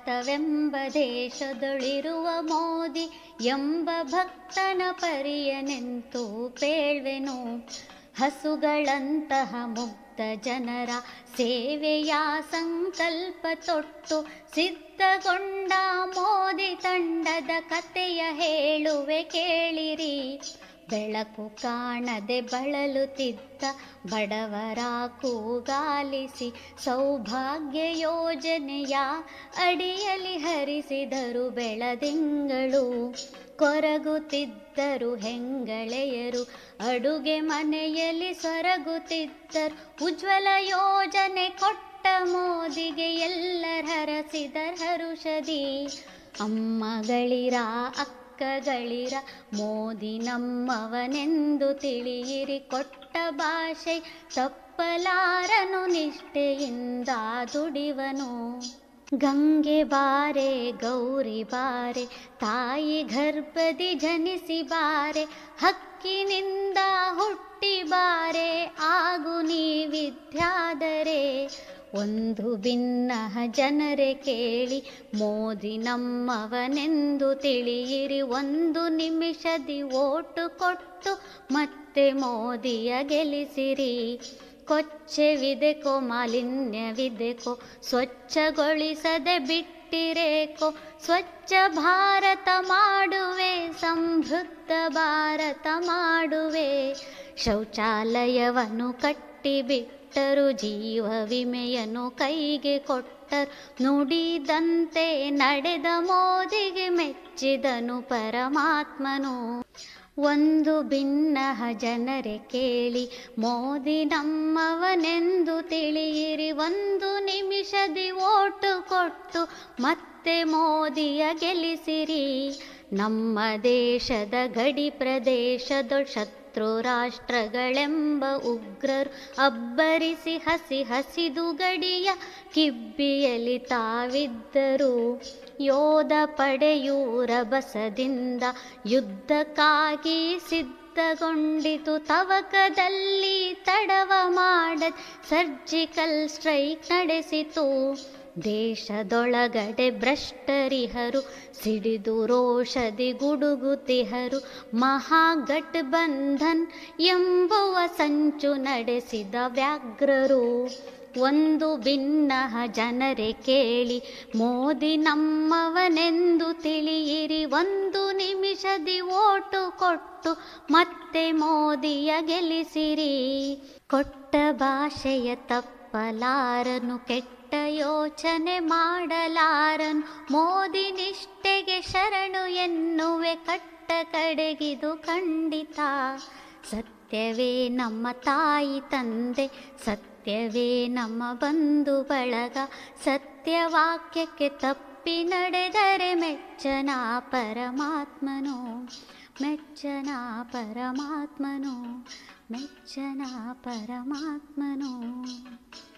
ಭಾರತವೆಂಬ ದೇಶದೊಳಿರುವ ಮೋದಿ ಎಂಬ ಭಕ್ತನ ಪರಿಯನೆಂತೂ ಪೇಳ್ವೆನು ಹಸುಗಳಂತಹ ಮುಗ್ಧ ಜನರ ಸೇವೆಯ ಸಂಕಲ್ಪ ತೊಟ್ಟು ಸಿದ್ಧಗೊಂಡ ಮೋದಿ ತಂಡದ ಕತೆಯ ಹೇಳುವೆ ಕೇಳಿರಿ ಬೆಳಕು ಕಾಣದೆ ಬಳಲುತ್ತಿದ್ದ ಬಡವರ ಕೂಗಾಲಿಸಿ ಸೌಭಾಗ್ಯ ಯೋಜನೆಯ ಅಡಿಯಲ್ಲಿ ಹರಿಸಿದರು ಬೆಳದಿಂಗಳು ಕೊರಗುತ್ತಿದ್ದರು ಹೆಂಗಳೆಯರು ಅಡುಗೆ ಮನೆಯಲ್ಲಿ ಸೊರಗುತ್ತಿದ್ದರು ಉಜ್ವಲ ಯೋಜನೆ ಕೊಟ್ಟ ಮೋದಿಗೆ ಎಲ್ಲರ ಹರಸಿದರ್ ಹರುಷದಿ ಅಮ್ಮಗಳಿರ ಅಕ್ಕಗಳಿರ ಮೋದಿ ನಮ್ಮವನೆಂದು ತಿಳಿಯಿರಿ ಕೊಟ್ಟ ಭಾಷೆ ತಪ್ಪಲಾರನು ನಿಷ್ಠೆಯಿಂದ ದುಡಿವನು ಗಂಗೆ ಬಾರೆ ಗೌರಿ ಬಾರೆ ತಾಯಿ ಗರ್ಭದಿ ಜನಿಸಿ ಬಾರೆ ಹಕ್ಕಿನಿಂದ ಹುಟ್ಟಿ ಬಾರೆ ಆಗು ನೀ ವಿದ್ಯಾದರೆ ಒಂದು ಭಿನ್ನ ಜನರೇ ಕೇಳಿ ಮೋದಿ ನಮ್ಮವನೆಂದು ತಿಳಿಯಿರಿ ಒಂದು ನಿಮಿಷದಿ ಓಟು ಕೊಟ್ಟು ಮತ್ತೆ ಮೋದಿಯ ಗೆಲ್ಲಿಸಿರಿ ಕೊಚ್ಚೆವಿದೆಕೋ ಮಾಲಿನ್ಯವಿದೆಕೋ ಸ್ವಚ್ಛಗೊಳಿಸದೆ ಬಿಟ್ಟಿರೇಕೋ ಸ್ವಚ್ಛ ಭಾರತ ಮಾಡುವೆ ಸಮೃದ್ಧ ಭಾರತ ಮಾಡುವೆ ಶೌಚಾಲಯವನ್ನು ಕಟ್ಟಿಬಿಟ್ಟರು ಜೀವ ವಿಮೆಯನ್ನು ಕೈಗೆ ಕೊಟ್ಟರು ನುಡಿದಂತೆ ನಡೆದ ಮೋದಿಗೆ ಮೆಚ್ಚಿದನು ಪರಮಾತ್ಮನು ಒಂದು ಭಿನ್ನ ಜನರೇ ಕೇಳಿ ಮೋದಿ ನಮ್ಮವನೆಂದು ತಿಳಿಯಿರಿ ಒಂದು ನಿಮಿಷದಿ ಓಟು ಕೊಟ್ಟು ಮತ್ತೆ ಮೋದಿಯ ಗೆಲ್ಲಿಸಿರಿ ನಮ್ಮ ದೇಶದ ಗಡಿ ಪ್ರದೇಶದ ಶತ್ರು ರಾಷ್ಟ್ರಗಳೆಂಬ ಉಗ್ರರು ಅಬ್ಬರಿಸಿ ಹಸಿ ಹಸಿದು ಗಡಿಯ ಕಿಬ್ಬಿಯಲಿ ತಾವಿದ್ದರು ಯೋಧ ಪಡೆಯೂರ ಬಸದಿಂದ ಯುದ್ಧಕ್ಕಾಗಿ ಸಿದ್ಧಗೊಂಡಿತು ತವಕದಲ್ಲಿ ತಡವ ಮಾಡದ್ ಸರ್ಜಿಕಲ್ ಸ್ಟ್ರೈಕ್ ನಡೆಸಿತು ದೇಶದೊಳಗಡೆ ಭ್ರಷ್ಟರಿಹರು ಸಿಡಿದು ರೋಷದಿ ಗುಡುಗುತಿಹರು ಮಹಾಗಠಬಂಧನ್ ಎಂಬುವ ಸಂಚು ನಡೆಸಿದ ವ್ಯಾಘ್ರರು ಒಂದು ಭಿನ್ನ ಜನರೇ ಕೇಳಿ ಮೋದಿ ನಮ್ಮವನೆಂದು ತಿಳಿಯಿರಿ ಒಂದು ನಿಮಿಷದಿ ಓಟು ಕೊಟ್ಟು ಮತ್ತೆ ಮೋದಿಯ ಗೆಲ್ಲಿಸಿರಿ ಕೊಟ್ಟ ಭಾಷೆಯ ತಪ್ಪಲಾರನು ಕೆಟ್ಟ ಯೋಚನೆ ಮಾಡಲಾರನು ಮೋದಿ ನಿಷ್ಠೆಗೆ ಶರಣು ಎನ್ನುವೆ ಕಟ್ಟ ಕಡೆಗಿದು ಖಂಡಿತ ಸತ್ಯವೇ ನಮ್ಮ ತಾಯಿ ತಂದೆ ಸತ್ಯವೇ ನಮ್ಮ ಬಂಧು ಬಳಗ ಸತ್ಯವಾಕ್ಯಕ್ಕೆ ತಪ್ಪಿ ನಡೆದರೆ ಮೆಚ್ಚನ ಪರಮಾತ್ಮನು ಮೆಚ್ಚನ ಪರಮಾತ್ಮನು ಮೆಚ್ಚನ ಪರಮಾತ್ಮನು